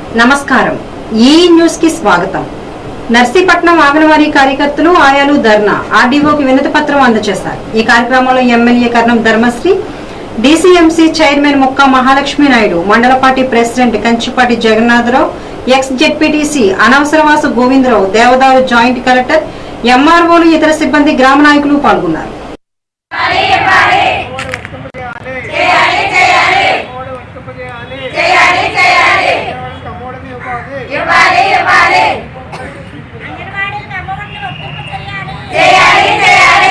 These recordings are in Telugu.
నమస్కారం ఈ న్యూస్ కి స్వాగతం నర్సీపట్నం ఆంగనవాడీ కార్యకర్తలు ఆయాలు ధర్నా ఆర్డీఓకి వినతి పత్రం అందజేశారు ఈ కార్యక్రమంలో MLA Karanam Dharmasri DCMC chairman Mukka Mahalakshmi Naidu మండల party president Kanchipati Jagannatharao ex ZPTC అనవసరవాస గోవిందరావు దేవదారు జాయింట్ కలెక్టర్ ఎంఆర్ఓలు ఇతర సిబ్బంది గ్రామ నాయకులు పాల్గొన్నారు అమ్మఒడి వర్తింపజేయాలి. అమ్మఒడిని ఉపాధి. అంగన్వాడీలకు అమ్మఒడిని వర్తింప చేయాలి. చేయాలి చేయాలి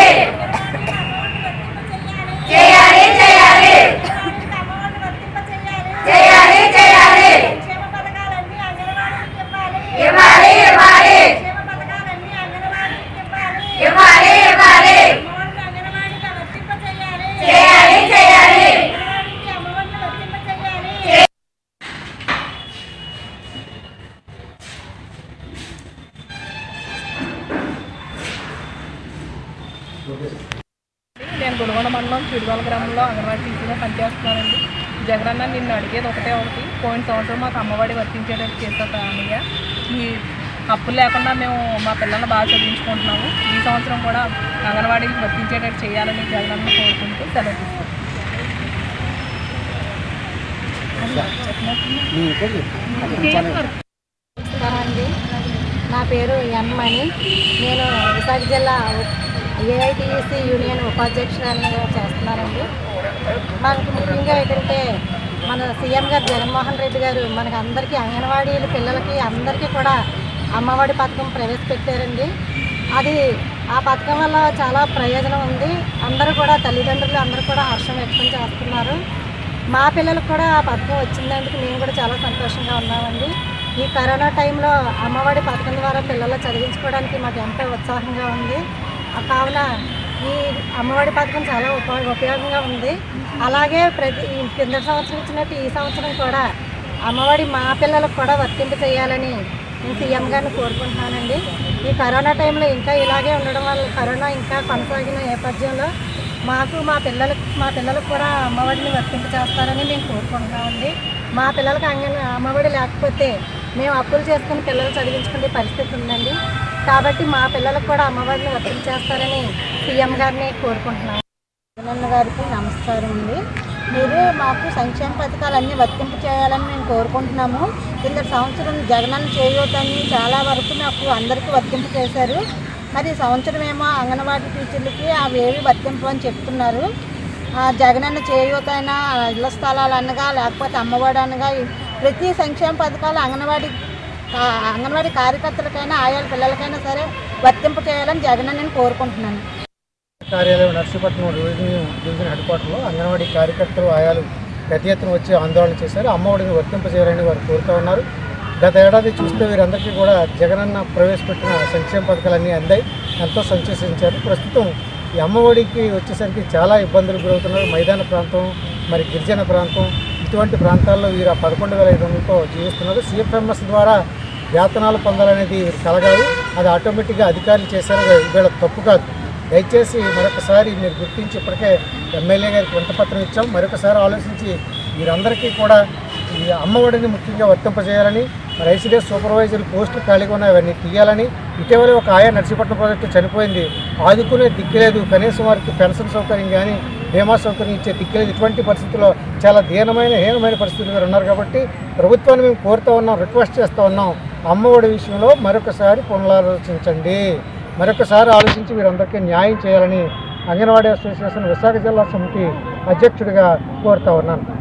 చేయాలి చేయాలి అంగన్వాడీలకు అమ్మఒడిని వర్తింప చేయాలి. చేయాలి చేయాలి సంక్షేమ పథకాలన్నీ అంగన్వాడీలకు ఇవ్వాలి. ఇవ్వాలి ఇవ్వాలి సంక్షేమ పథకాలన్నీ అంగన్వాడీలకు ఇవ్వాలి. ఇవ్వాలి ఇవ్వాలి అమ్మఒడిని అంగన్వాడీకి వర్తింప చేయాలి. చేయాలి చేయాలి అంగన్వాడీకి అమ్మఒడిని వర్తింప చేయాలి. నేను గుణగొండ మండలం చిరుగోల గ్రామంలో అంగన్వాడీ టీచర్గా పనిచేస్తున్నానండి జగనన్న నిన్ను అడిగేది ఒకటే ఒకటి పోయిన సంవత్సరం మాకు అమ్మఒడి వర్తించేటట్టు చేస్తారు అన్నయ్య ఈ అప్పులు లేకుండా మేము మా పిల్లల్ని బాగా చదివించుకుంటున్నాము ఈ సంవత్సరం కూడా అంగన్వాడీకి వర్తించేటట్టు చేయాలని జగనన్న కోరుకుంటూ సెలవు తీసుకుంటాం నమస్కారం అండి నా పేరు ఎన్ మణి నేను విశాఖ జిల్లా ఏఐటిసి యూనియన్ ఉపాధ్యక్షురాలుగా చేస్తున్నానండి మనకు ముఖ్యంగా ఏంటంటే మన సీఎం గారు జగన్మోహన్ రెడ్డి గారు మనకు అందరికీ అంగన్వాడీల పిల్లలకి అందరికీ కూడా అమ్మఒడి పథకం ప్రవేశపెట్టారండి అది ఆ పథకం వల్ల చాలా ప్రయోజనం ఉంది అందరూ కూడా తల్లిదండ్రులు అందరూ కూడా హర్షం వ్యక్తం చేస్తున్నారు మా పిల్లలకు కూడా ఆ పథకం వచ్చినందుకు మేము కూడా చాలా సంతోషంగా ఉన్నామండి ఈ కరోనా టైంలో అమ్మఒడి పథకం ద్వారా పిల్లలు చదివించుకోవడానికి మాకు ఎంతో ఉత్సాహంగా ఉంది ఆ కావున ఈ అమ్మఒడి పథకం చాలా ఉప ఉపయోగంగా ఉంది అలాగే ప్రతి ఈ కింద సంవత్సరం ఇచ్చినట్టు ఈ సంవత్సరం కూడా అమ్మఒడి మా పిల్లలకు కూడా వర్తింప చేయాలని నేను సీఎం గారిని కోరుకుంటున్నానండి ఈ కరోనా టైంలో ఇంకా ఇలాగే ఉండడం వల్ల కరోనా ఇంకా కొనసాగిన నేపథ్యంలో మాకు మా పిల్లలకు మా పిల్లలకు కూడా అమ్మఒడిని వర్తింప చేస్తారని మేము కోరుకుంటున్నామండి మా పిల్లలకి అంగన అమ్మఒడి లేకపోతే మేము అప్పులు చేసుకుని పిల్లలు చదివించుకునే పరిస్థితి ఉందండి కాబట్టి మా పిల్లలకు కూడా అమ్మఒడిని వర్తింప చేస్తారని సీఎం గారిని కోరుకుంటున్నాం జగనన్న గారికి నమస్కారం అండి మీరు మాకు సంక్షేమ పథకాలన్నీ వర్తింప చేయాలని మేము కోరుకుంటున్నాము కింద సంవత్సరం జగనన్న చేయూతని చాలా వరకు మాకు అందరికీ వర్తింప చేశారు మరి ఈ సంవత్సరం ఏమో అంగన్వాడీ టీచర్లకి అవి ఏవి వర్తింపు అని చెప్తున్నారు ఆ జగనన్న చేయూత అయినా ఇళ్ల స్థలాలు అనగా లేకపోతే అమ్మఒడి అనగా ఈ ప్రతి సంక్షేమ పథకాలు అంగన్వాడీ ఆ, అంగన్వాడీ కార్యకర్తలకైనా ఆయా పిల్లలకైనా సరే వర్తింప చేయాలని జగనన్నని కోరుకుంటున్నాను కార్యాలయం నర్సీపట్నం రెవెన్యూ డివిజన్ హెడ్ క్వార్టర్లో అంగన్వాడీ కార్యకర్తలు ఆయాలు పెద్ద ఎత్తున వచ్చి ఆందోళన చేశారు అమ్మఒడిని వర్తింపజేయాలని వారు కోరుతూ ఉన్నారు గత ఏడాది చూస్తే వీరందరికీ కూడా జగనన్న ప్రవేశపెట్టిన సంక్షేమ పథకాలన్నీ అందాయి ఎంతో సంతోషించారు ప్రస్తుతం ఈ అమ్మఒడికి వచ్చేసరికి చాలా ఇబ్బందులు గురవుతున్నారు మైదాన ప్రాంతం మరి గిరిజన ప్రాంతం ఇటువంటి ప్రాంతాల్లో వీరు ఆ పదకొండు వేల ఐదు వందలతో జీవిస్తున్నారు సిఎఫ్ఎంఎస్ ద్వారా వేతనాలు పొందాలనేది వీరికి కలగాదు అది ఆటోమేటిక్గా అధికారులు చేశారు వీళ్ళ తప్పు కాదు దయచేసి మరొకసారి మీరు గుర్తించి ఇప్పటికే ఎమ్మెల్యే గారికి వింతపత్రం ఇచ్చాం మరొకసారి ఆలోచించి వీరందరికీ కూడా ఈ అమ్మఒడిని ముఖ్యంగా వర్తింపజేయాలని మరి ఐసీడీఎస్ సూపర్వైజర్ పోస్టులు ఖాళీగా ఉన్నాయి అవన్నీ తీయాలని ఇటీవల ఒక ఆయా నర్సీపట్నం ప్రాజెక్టు చనిపోయింది ఆదుకునే దిక్కులేదు కనీసం వారికి పెన్షన్ సౌకర్యం కానీ బీమా సౌకర్యం ఇచ్చే దిక్కులేదు ఇటువంటి పరిస్థితుల్లో చాలా దీనమైన హీనమైన పరిస్థితులు మీరు ఉన్నారు కాబట్టి ప్రభుత్వాన్ని మేము కోరుతూ ఉన్నాం రిక్వెస్ట్ చేస్తూ ఉన్నాం అమ్మఒడి విషయంలో మరొకసారి పునరాలోచించండి మరొకసారి ఆలోచించి వీరందరికీ న్యాయం చేయాలని అంగన్వాడీ అసోసియేషన్ విశాఖ జిల్లా సమితి అధ్యక్షుడిగా కోరుతా ఉన్నాను